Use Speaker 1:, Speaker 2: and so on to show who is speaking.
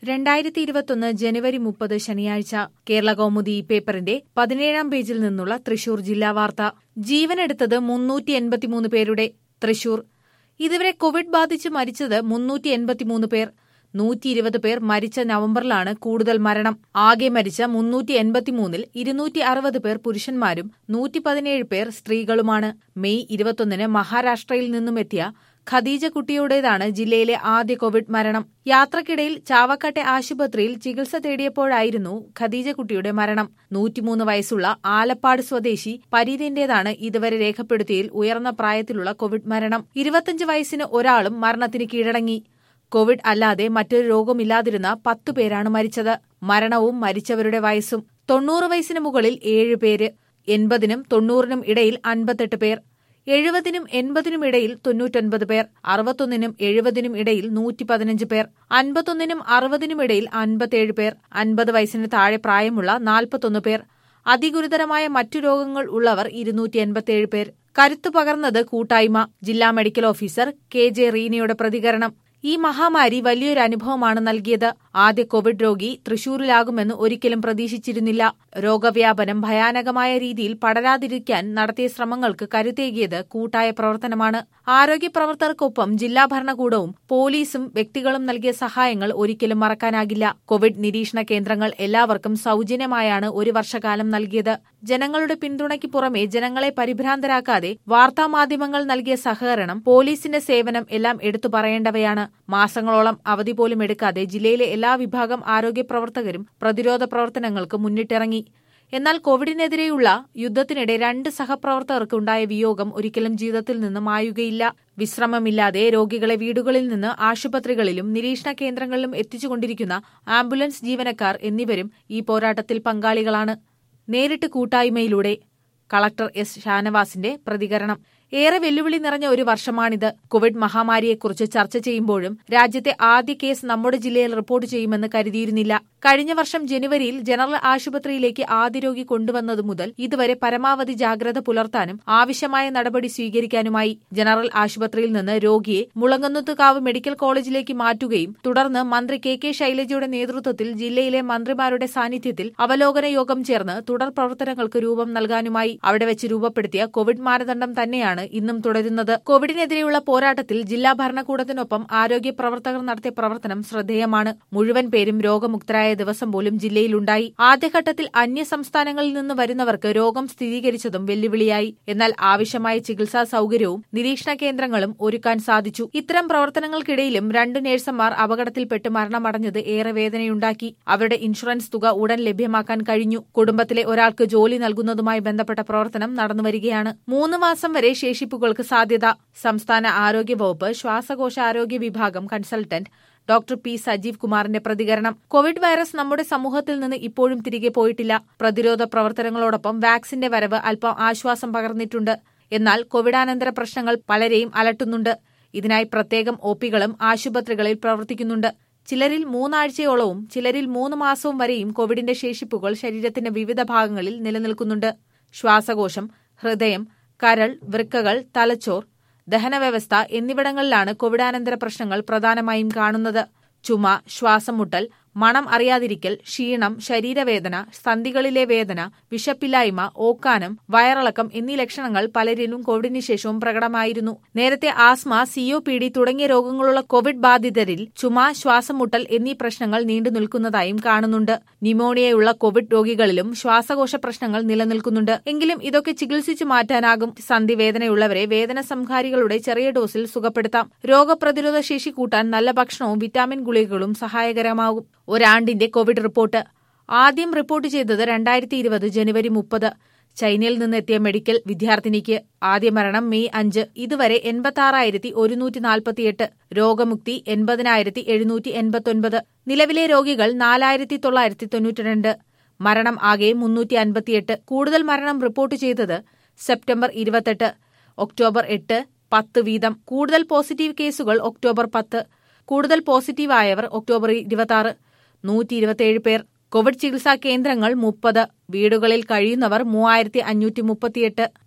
Speaker 1: രണ്ടായിരത്തി ഇരുപത്തൊന്ന് ജനുവരി മുപ്പത് ശനിയാഴ്ച കേരള കൗമുദി പേപ്പറിന്റെ പതിനേഴാം പേജിൽ നിന്നുള്ള തൃശൂർ ജില്ലാ വാർത്ത ജീവനെടുത്തത് മുന്നൂറ്റി എൺപത്തിമൂന്ന് പേരുടെ തൃശൂർ ഇതുവരെ കോവിഡ് ബാധിച്ച് മരിച്ചത് മുന്നൂറ്റി എൺപത്തിമൂന്ന് പേർ നൂറ്റി ഇരുപത് പേർ മരിച്ച നവംബറിലാണ് കൂടുതൽ മരണം ആകെ മരിച്ച മുന്നൂറ്റി എൺപത്തിമൂന്നിൽ ഇരുന്നൂറ്റി അറുപത് പേർ പുരുഷന്മാരും നൂറ്റി പതിനേഴ് പേർ സ്ത്രീകളുമാണ് മെയ് ഇരുപത്തൊന്നിന് മഹാരാഷ്ട്രയിൽ നിന്നും എത്തിയ ഖദീജ കുട്ടിയുടേതാണ് ജില്ലയിലെ ആദ്യ കോവിഡ് മരണം യാത്രക്കിടയിൽ ചാവക്കാട്ടെ ആശുപത്രിയിൽ ചികിത്സ തേടിയപ്പോഴായിരുന്നു ഖദീജ കുട്ടിയുടെ മരണം നൂറ്റിമൂന്ന് വയസ്സുള്ള ആലപ്പാട് സ്വദേശി പരീതിന്റേതാണ് ഇതുവരെ രേഖപ്പെടുത്തിയതിൽ ഉയർന്ന പ്രായത്തിലുള്ള കോവിഡ് മരണം ഇരുപത്തിയഞ്ച് വയസ്സിന് ഒരാളും മരണത്തിന് കീഴടങ്ങി കോവിഡ് അല്ലാതെ മറ്റൊരു രോഗമില്ലാതിരുന്ന പത്തു പേരാണ് മരിച്ചത് മരണവും മരിച്ചവരുടെ വയസ്സും തൊണ്ണൂറ് വയസ്സിന് മുകളിൽ ഏഴ് പേര് എൺപതിനും തൊണ്ണൂറിനും ഇടയിൽ അൻപത്തെട്ട് പേർ എഴുപതിനും എൺപതിനും ഇടയിൽ തൊണ്ണൂറ്റൊൻപത് പേർ അറുപത്തൊന്നിനും എഴുപതിനും ഇടയിൽ നൂറ്റി പതിനഞ്ച് പേർ അൻപത്തൊന്നിനും അറുപതിനും ഇടയിൽ അൻപത്തേഴ് പേർ അൻപത് വയസ്സിന് താഴെ പ്രായമുള്ള നാൽപ്പത്തൊന്ന് പേർ അതിഗുരുതരമായ മറ്റു രോഗങ്ങൾ ഉള്ളവർ ഇരുന്നൂറ്റി എൺപത്തിയേഴ് പേർ കരുത്തു പകർന്നത് കൂട്ടായ്മ ജില്ലാ മെഡിക്കൽ ഓഫീസർ കെ ജെ റീനയുടെ പ്രതികരണം ഈ മഹാമാരി വലിയൊരു അനുഭവമാണ് നൽകിയത് ആദ്യ കോവിഡ് രോഗി തൃശൂരിലാകുമെന്ന് ഒരിക്കലും പ്രതീക്ഷിച്ചിരുന്നില്ല രോഗവ്യാപനം ഭയാനകമായ രീതിയിൽ പടരാതിരിക്കാൻ നടത്തിയ ശ്രമങ്ങൾക്ക് കരുത്തേകിയത് കൂട്ടായ പ്രവർത്തനമാണ് ആരോഗ്യ പ്രവർത്തകർക്കൊപ്പം ജില്ലാ ഭരണകൂടവും പോലീസും വ്യക്തികളും നൽകിയ സഹായങ്ങൾ ഒരിക്കലും മറക്കാനാകില്ല കോവിഡ് നിരീക്ഷണ കേന്ദ്രങ്ങൾ എല്ലാവർക്കും സൌജന്യമായാണ് ഒരു വർഷക്കാലം നൽകിയത് ജനങ്ങളുടെ പിന്തുണയ്ക്ക് പുറമെ ജനങ്ങളെ പരിഭ്രാന്തരാക്കാതെ വാർത്താമാധ്യമങ്ങൾ നൽകിയ സഹകരണം പോലീസിന്റെ സേവനം എല്ലാം എടുത്തു പറയേണ്ടവയാണ് മാസങ്ങളോളം അവധി പോലും എടുക്കാതെ ജില്ലയിലെ എല്ലാ വിഭാഗം ആരോഗ്യ പ്രവർത്തകരും പ്രതിരോധ പ്രവർത്തനങ്ങൾക്ക് മുന്നിട്ടിറങ്ങി എന്നാൽ കോവിഡിനെതിരെയുള്ള യുദ്ധത്തിനിടെ രണ്ട് സഹപ്രവർത്തകർക്ക് ഉണ്ടായ വിയോഗം ഒരിക്കലും ജീവിതത്തിൽ നിന്ന് മായുകയില്ല വിശ്രമമില്ലാതെ രോഗികളെ വീടുകളിൽ നിന്ന് ആശുപത്രികളിലും നിരീക്ഷണ കേന്ദ്രങ്ങളിലും എത്തിച്ചുകൊണ്ടിരിക്കുന്ന ആംബുലൻസ് ജീവനക്കാർ എന്നിവരും ഈ പോരാട്ടത്തിൽ പങ്കാളികളാണ് നേരിട്ട് കൂട്ടായ്മയിലൂടെ കളക്ടർ എസ് ഷാനവാസിന്റെ പ്രതികരണം ഏറെ വെല്ലുവിളി നിറഞ്ഞ ഒരു വർഷമാണിത് കോവിഡ് മഹാമാരിയെക്കുറിച്ച് ചർച്ച ചെയ്യുമ്പോഴും രാജ്യത്തെ ആദ്യ കേസ് നമ്മുടെ ജില്ലയിൽ റിപ്പോർട്ട് ചെയ്യുമെന്ന് കരുതിയിരുന്നില്ല കഴിഞ്ഞ വർഷം ജനുവരിയിൽ ജനറൽ ആശുപത്രിയിലേക്ക് ആദ്യ രോഗി കൊണ്ടുവന്നതു മുതൽ ഇതുവരെ പരമാവധി ജാഗ്രത പുലർത്താനും ആവശ്യമായ നടപടി സ്വീകരിക്കാനുമായി ജനറൽ ആശുപത്രിയിൽ നിന്ന് രോഗിയെ മുളങ്ങുന്നത്തുകാവ് മെഡിക്കൽ കോളേജിലേക്ക് മാറ്റുകയും തുടർന്ന് മന്ത്രി കെ കെ ശൈലജയുടെ നേതൃത്വത്തിൽ ജില്ലയിലെ മന്ത്രിമാരുടെ സാന്നിധ്യത്തിൽ അവലോകന യോഗം ചേർന്ന് തുടർ പ്രവർത്തനങ്ങൾക്ക് രൂപം നൽകാനുമായി അവിടെ വെച്ച് രൂപപ്പെടുത്തിയ കോവിഡ് മാനദണ്ഡം തന്നെയാണ് ഇന്നും തുടരുന്നത് കോവിഡിനെതിരെയുള്ള പോരാട്ടത്തിൽ ജില്ലാ ഭരണകൂടത്തിനൊപ്പം ആരോഗ്യ പ്രവർത്തകർ നടത്തിയ പ്രവർത്തനം ശ്രദ്ധേയമാണ് മുഴുവൻ പേരും രോഗമുക്തരായ ദിവസം പോലും ജില്ലയിലുണ്ടായി ആദ്യഘട്ടത്തിൽ അന്യ സംസ്ഥാനങ്ങളിൽ നിന്ന് വരുന്നവർക്ക് രോഗം സ്ഥിരീകരിച്ചതും വെല്ലുവിളിയായി എന്നാൽ ആവശ്യമായ ചികിത്സാ സൌകര്യവും നിരീക്ഷണ കേന്ദ്രങ്ങളും ഒരുക്കാൻ സാധിച്ചു ഇത്തരം പ്രവർത്തനങ്ങൾക്കിടയിലും രണ്ടു നഴ്സുമാർ അപകടത്തിൽപ്പെട്ട് മരണമടഞ്ഞത് ഏറെ വേദനയുണ്ടാക്കി അവരുടെ ഇൻഷുറൻസ് തുക ഉടൻ ലഭ്യമാക്കാൻ കഴിഞ്ഞു കുടുംബത്തിലെ ഒരാൾക്ക് ജോലി നൽകുന്നതുമായി ബന്ധപ്പെട്ട പ്രവർത്തനം നടന്നുവരികയാണ് മൂന്ന് മാസം വരെ ശേഷിപ്പുകൾക്ക് സാധ്യത സംസ്ഥാന ആരോഗ്യ വകുപ്പ് ശ്വാസകോശ ആരോഗ്യ വിഭാഗം കൺസൾട്ടന്റ് ഡോക്ടർ പി സജീവ് കുമാറിന്റെ പ്രതികരണം കോവിഡ് വൈറസ് നമ്മുടെ സമൂഹത്തിൽ നിന്ന് ഇപ്പോഴും തിരികെ പോയിട്ടില്ല പ്രതിരോധ പ്രവർത്തനങ്ങളോടൊപ്പം വാക്സിന്റെ വരവ് അല്പം ആശ്വാസം പകർന്നിട്ടുണ്ട് എന്നാൽ കോവിഡാനന്തര പ്രശ്നങ്ങൾ പലരെയും അലട്ടുന്നുണ്ട് ഇതിനായി പ്രത്യേകം ഒപികളും ആശുപത്രികളിൽ പ്രവർത്തിക്കുന്നുണ്ട് ചിലരിൽ മൂന്നാഴ്ചയോളവും ചിലരിൽ മൂന്ന് മാസവും വരെയും കോവിഡിന്റെ ശേഷിപ്പുകൾ ശരീരത്തിന്റെ വിവിധ ഭാഗങ്ങളിൽ നിലനിൽക്കുന്നുണ്ട് ശ്വാസകോശം ഹൃദയം കരൾ വൃക്കകൾ തലച്ചോർ ദഹനവ്യവസ്ഥ എന്നിവിടങ്ങളിലാണ് കോവിഡാനന്തര പ്രശ്നങ്ങൾ പ്രധാനമായും കാണുന്നത് ചുമ ശ്വാസം മുട്ടൽ മണം അറിയാതിരിക്കൽ ക്ഷീണം ശരീരവേദന സന്ധികളിലെ വേദന വിശപ്പില്ലായ്മ ഓക്കാനം വയറിളക്കം എന്നീ ലക്ഷണങ്ങൾ പലരിലും കോവിഡിന് ശേഷവും പ്രകടമായിരുന്നു നേരത്തെ ആസ്മ സിഒ പി ഡി തുടങ്ങിയ രോഗങ്ങളുള്ള കോവിഡ് ബാധിതരിൽ ചുമ ശ്വാസം മുട്ടൽ എന്നീ പ്രശ്നങ്ങൾ നീണ്ടു നിൽക്കുന്നതായും കാണുന്നുണ്ട് ന്യൂമോണിയയുള്ള കോവിഡ് രോഗികളിലും ശ്വാസകോശ പ്രശ്നങ്ങൾ നിലനിൽക്കുന്നുണ്ട് എങ്കിലും ഇതൊക്കെ ചികിത്സിച്ചു മാറ്റാനാകും സന്ധിവേദനയുള്ളവരെ വേദന സംഹാരികളുടെ ചെറിയ ഡോസിൽ സുഖപ്പെടുത്താം രോഗപ്രതിരോധ ശേഷി കൂട്ടാൻ നല്ല ഭക്ഷണവും വിറ്റാമിൻ ഗുളികകളും സഹായകരമാകും ഒരാണ്ടിന്റെ കോവിഡ് റിപ്പോർട്ട് ആദ്യം റിപ്പോർട്ട് ചെയ്തത് രണ്ടായിരത്തി ഇരുപത് ജനുവരി മുപ്പത് ചൈനയിൽ നിന്നെത്തിയ മെഡിക്കൽ വിദ്യാർത്ഥിനിക്ക് ആദ്യ മരണം മെയ് അഞ്ച് ഇതുവരെ എൺപത്തി ഒരുന്നൂറ്റി നാൽപ്പത്തിയെട്ട് രോഗമുക്തി എൺപതിനായിരത്തി എഴുന്നൂറ്റി എൺപത്തൊൻപത് നിലവിലെ രോഗികൾ നാലായിരത്തി തൊള്ളായിരത്തി തൊണ്ണൂറ്റിരണ്ട് മരണം ആകെ മുന്നൂറ്റി അൻപത്തിയെട്ട് കൂടുതൽ മരണം റിപ്പോർട്ട് ചെയ്തത് സെപ്റ്റംബർ ഇരുപത്തെട്ട് ഒക്ടോബർ എട്ട് പത്ത് വീതം കൂടുതൽ പോസിറ്റീവ് കേസുകൾ ഒക്ടോബർ പത്ത് കൂടുതൽ പോസിറ്റീവായവർ ഒക്ടോബർ ഇരുപത്തി നൂറ്റി ഇരുപത്തിയേഴ് പേർ കോവിഡ് ചികിത്സാ കേന്ദ്രങ്ങൾ മുപ്പത് വീടുകളിൽ കഴിയുന്നവർ മൂവായിരത്തി അഞ്ഞൂറ്റി മുപ്പത്തിയെട്ട്